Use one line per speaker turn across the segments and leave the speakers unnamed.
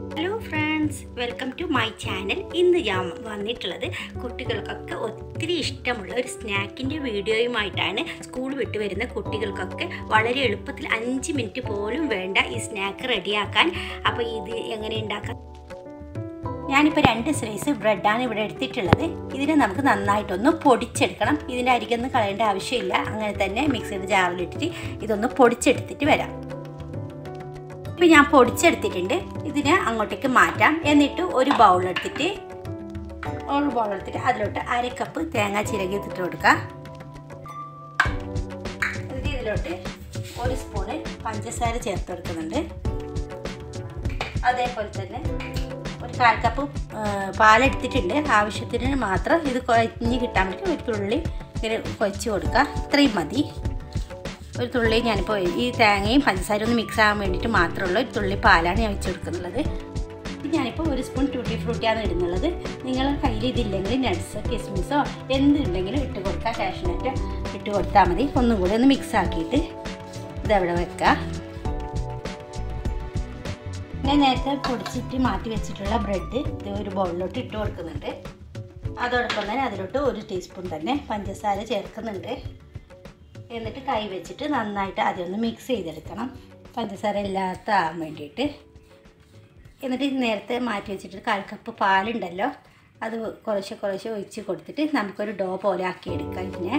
hello friends welcome to my channel ഇന്ന് ഞാൻ വന്നിട്ടുള്ളത് കുട്ടികൾക്കൊക്കെ ഒത്തിരി ഇഷ്ടമുള്ള ഒരു സ്നാക്കിൻ്റെ വീഡിയോയുമായിട്ടാണ് സ്കൂൾ വിട്ട് വരുന്ന കുട്ടികൾക്കൊക്കെ വളരെ എളുപ്പത്തിൽ അഞ്ച് മിനിറ്റ് പോലും വേണ്ട ഈ സ്നാക്ക് റെഡിയാക്കാൻ അപ്പോൾ ഇത് എങ്ങനെ ഉണ്ടാക്കാം ഞാനിപ്പോൾ രണ്ട് സ്ലൈസ് ബ്രെഡാണ് ഇവിടെ എടുത്തിട്ടുള്ളത് ഇതിനെ നമുക്ക് നന്നായിട്ടൊന്ന് പൊടിച്ചെടുക്കണം ഇതിൻ്റെ അരികൊന്നും കളയേണ്ട ആവശ്യമില്ല അങ്ങനെ തന്നെ മിക്സിയുടെ ജാറിലിട്ടിട്ട് ഇതൊന്ന് പൊടിച്ചെടുത്തിട്ട് വരാം ഇപ്പം ഞാൻ പൊടിച്ചെടുത്തിട്ടുണ്ട് ഇതിനെ അങ്ങോട്ടേക്ക് മാറ്റാം എന്നിട്ട് ഒരു ബൗൾ എടുത്തിട്ട് ഒരു ബൗൾ എടുത്തിട്ട് അതിലോട്ട് അര കപ്പ് തേങ്ങ ചിരകി ഇട്ടിട്ട് കൊടുക്കുക എന്നിട്ട് ഇതിലോട്ട് ഒരു സ്പൂണ് പഞ്ചസാര ചേർത്ത് കൊടുക്കുന്നുണ്ട് അതേപോലെ തന്നെ ഒരു കാൽ കപ്പ് പാലെടുത്തിട്ടുണ്ട് ആവശ്യത്തിന് മാത്രം ഇത് കുഴഞ്ഞ് കിട്ടാൻ വേണ്ടി ഒരു തുള്ളി ഇങ്ങനെ കുഴച്ച് കൊടുക്കുക ഇത്രയും മതി ഒരു തുള്ളി ഞാനിപ്പോൾ ഈ തേങ്ങയും പഞ്ചസാര ഒന്ന് മിക്സ് ആകാൻ വേണ്ടിയിട്ട് മാത്രമുള്ള ഒരു തുള്ളി പാലാണ് ഞാൻ വെച്ച് കൊടുക്കുന്നുള്ളത് ഞാനിപ്പോൾ ഒരു സ്പൂൺ ട്യൂട്ടി ഫ്രൂട്ടിയാണ് ഇടുന്നുള്ളത് നിങ്ങളുടെ കയ്യിൽ ഇതില്ലെങ്കിൽ നട്ട്സ് കിസ്മിസോ എന്തുണ്ടെങ്കിലും ഇട്ട് കൊടുക്കുക കാഷ്നറ്റ് ഇട്ട് കൊടുത്താൽ മതി ഒന്നും കൂടി ഒന്ന് മിക്സ് ആക്കിയിട്ട് ഇതവിടെ വെക്കുക ഞാൻ നേരത്തെ പൊടിച്ചിട്ട് മാറ്റി വെച്ചിട്ടുള്ള ബ്രെഡ് ഇത് ഒരു ബൗളിലോട്ട് ഇട്ട് കൊടുക്കുന്നുണ്ട് അതോടൊപ്പം തന്നെ അതിലോട്ട് ഒരു ടീസ്പൂൺ തന്നെ പഞ്ചസാര ചേർക്കുന്നുണ്ട് എന്നിട്ട് കൈ വെച്ചിട്ട് നന്നായിട്ട് അതൊന്ന് മിക്സ് ചെയ്തെടുക്കണം പഞ്ചസാര ഇല്ലാത്ത ആകാൻ വേണ്ടിയിട്ട് എന്നിട്ട് നേരത്തെ മാറ്റി വെച്ചിട്ട് കാൽ കപ്പ് പാലുണ്ടല്ലോ അത് കുറേശ്ശെ കുറേശ്ശെ ഒഴിച്ച് കൊടുത്തിട്ട് നമുക്കൊരു ഡോ പോലെ ആക്കിയെടുക്കാം ഇതിനെ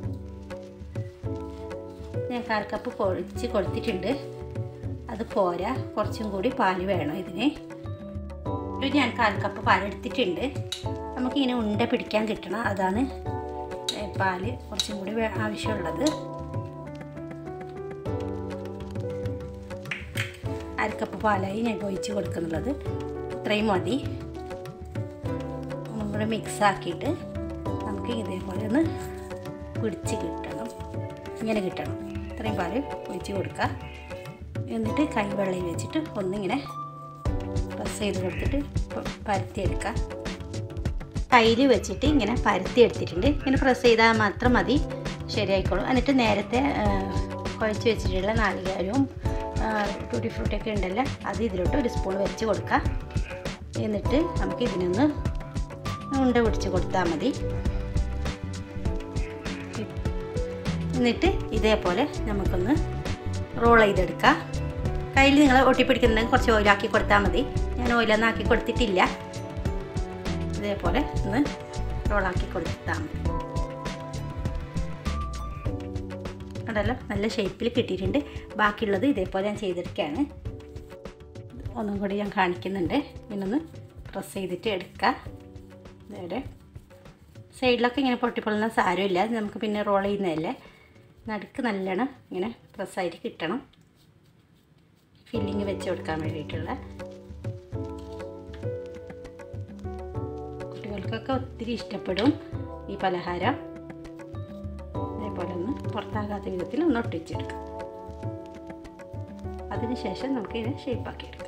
ഞാൻ കാൽ കപ്പ് പൊഴിച്ച് കൊടുത്തിട്ടുണ്ട് അത് പോരാ കുറച്ചും കൂടി പാല് വേണം ഇതിന് ഒരു ഞാൻ കാൽ കപ്പ് പാലെടുത്തിട്ടുണ്ട് നമുക്കിങ്ങനെ ഉണ്ട പിടിക്കാൻ കിട്ടണം അതാണ് പാല് കുറച്ചും കൂടി ആവശ്യമുള്ളത് അരക്കപ്പ് പാലായി ഞാൻ ഒഴിച്ച് കൊടുക്കുന്നുള്ളത് ഇത്രയും മതി ഒന്നും കൂടെ മിക്സ് ആക്കിയിട്ട് നമുക്ക് ഇതേപോലെ ഒന്ന് പിടിച്ച് കിട്ടണം ഇങ്ങനെ കിട്ടണം ഇത്രയും പാല് ഒഴിച്ച് കൊടുക്കുക എന്നിട്ട് കൈവെള്ളയിൽ വെച്ചിട്ട് ഒന്നിങ്ങനെ പ്രസ് ചെയ്ത് കൊടുത്തിട്ട് പരത്തിയെടുക്കുക കയ്യിൽ വെച്ചിട്ട് ഇങ്ങനെ പരത്തി എടുത്തിട്ടുണ്ട് ഇങ്ങനെ പ്രസ് ചെയ്താൽ മാത്രം മതി ശരിയായിക്കോളും എന്നിട്ട് നേരത്തെ കുഴച്ച് വെച്ചിട്ടുള്ള നാളികേരവും ടൂട്ടി ഫ്രൂട്ടൊക്കെ ഉണ്ടല്ലോ അത് ഇതിലോട്ട് ഒരു സ്പൂൺ വെച്ച് കൊടുക്കാം എന്നിട്ട് നമുക്ക് ഇതിനൊന്ന് ഉണ്ട പിടിച്ച് കൊടുത്താൽ മതി എന്നിട്ട് ഇതേപോലെ നമുക്കൊന്ന് റോൾ ചെയ്തെടുക്കാം കയ്യിൽ നിങ്ങൾ ഒട്ടിപ്പിടിക്കുന്നുണ്ടെങ്കിൽ കുറച്ച് ഓയിലാക്കി കൊടുത്താൽ മതി ഞാൻ ഓയിലൊന്നും ആക്കി കൊടുത്തിട്ടില്ല ഇതേപോലെ ഒന്ന് റോളാക്കി കൊടുത്താൽ മതി കണ്ടല്ലോ നല്ല ഷേപ്പിൽ കിട്ടിയിട്ടുണ്ട് ബാക്കിയുള്ളത് ഇതേപോലെ ഞാൻ ചെയ്തെടുക്കുകയാണ് ഒന്നും കൂടി ഞാൻ കാണിക്കുന്നുണ്ട് ഇങ്ങനൊന്ന് പ്രസ് ചെയ്തിട്ട് എടുക്കുക ഇതേടെ സൈഡിലൊക്കെ ഇങ്ങനെ പൊട്ടിപ്പൊള്ളുന്ന സാരമില്ല നമുക്ക് പിന്നെ റോൾ ചെയ്യുന്നതല്ലേ നടുക്ക് നല്ലോണം ഇങ്ങനെ പ്രസ്സായിട്ട് കിട്ടണം ഫില്ലിങ് വെച്ച് കൊടുക്കാൻ വേണ്ടിയിട്ടുള്ള കുട്ടികൾക്കൊക്കെ ഒത്തിരി ഇഷ്ടപ്പെടും ഈ പലഹാരം അതേപോലെ ഒന്ന് പുറത്താകാത്ത വിധത്തിൽ ഒന്ന് ഒട്ടിച്ചെടുക്കാം അതിനുശേഷം നമുക്ക് ഇതിനെ ഷേപ്പാക്കി എടുക്കാം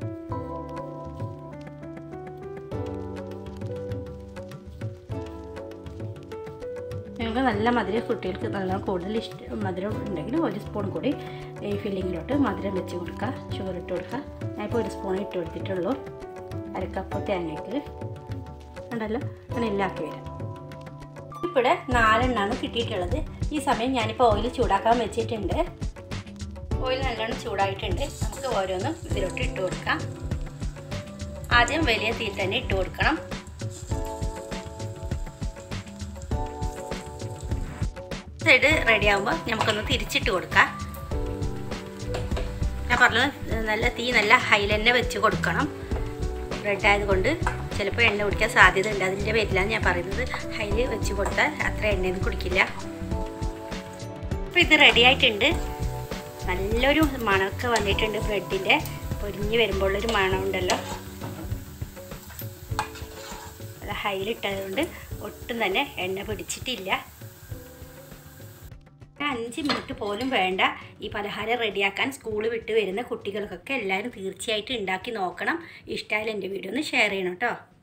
ഞങ്ങൾക്ക് നല്ല മധുരം കുട്ടികൾക്ക് നല്ല കൂടുതൽ ഇഷ്ടം മധുരം ഉണ്ടെങ്കിൽ ഒരു സ്പൂൺ കൂടി ഈ ഫില്ലിങ്ങിലോട്ട് മധുരം വെച്ച് കൊടുക്കുക ഷുഗർ ഇട്ട് കൊടുക്കുക ഞാനിപ്പോൾ ഒരു സ്പൂൺ ഇട്ട് കൊടുത്തിട്ടുള്ളൂ അരക്കപ്പ് തേങ്ങയ്ക്ക് ഉണ്ടല്ലോ അങ്ങനെ എല്ലാക്കി വരാം ഇവിടെ നാലെണ്ണാണ് കിട്ടിയിട്ടുള്ളത് ഈ സമയം ഞാനിപ്പോൾ ഓയിൽ ചൂടാക്കാൻ വെച്ചിട്ടുണ്ട് ഓയിൽ നല്ലോണം ചൂടായിട്ടുണ്ട് നമുക്ക് ഓരോന്നും ഇതിലോട്ട് ഇട്ട് കൊടുക്കാം ആദ്യം വലിയ തീ തന്നെ ഇട്ട് കൊടുക്കണം സൈഡ് റെഡി ആകുമ്പോൾ നമുക്കൊന്ന് തിരിച്ചിട്ട് കൊടുക്കാം ഞാൻ പറഞ്ഞത് നല്ല തീ നല്ല ഹൈൽ തന്നെ വെച്ച് കൊടുക്കണം ബ്രെഡ് ആയതുകൊണ്ട് ചിലപ്പോൾ എണ്ണ കുടിക്കാൻ സാധ്യത ഉണ്ട് അതിൻ്റെ പേരിലാണ് ഞാൻ പറയുന്നത് ഹൈല് വെച്ച് കൊടുത്താൽ അത്ര എണ്ണയൊന്നും കുടിക്കില്ല അപ്പോൾ ഇത് റെഡി ആയിട്ടുണ്ട് നല്ലൊരു മണമൊക്കെ വന്നിട്ടുണ്ട് ബ്രെഡിൻ്റെ പൊരിഞ്ഞ് വരുമ്പോഴുള്ളൊരു മണമുണ്ടല്ലോ അത് ഹൈലിട്ടതുകൊണ്ട് ഒട്ടും തന്നെ എണ്ണ പിടിച്ചിട്ടില്ല അഞ്ച് മിനിറ്റ് പോലും വേണ്ട ഈ പലഹാരം റെഡിയാക്കാൻ സ്കൂൾ വിട്ട് വരുന്ന കുട്ടികൾക്കൊക്കെ എല്ലാവരും തീർച്ചയായിട്ടും ഉണ്ടാക്കി നോക്കണം ഇഷ്ടമായാലും എൻ്റെ വീഡിയോ ഒന്ന് ഷെയർ ചെയ്യണം കേട്ടോ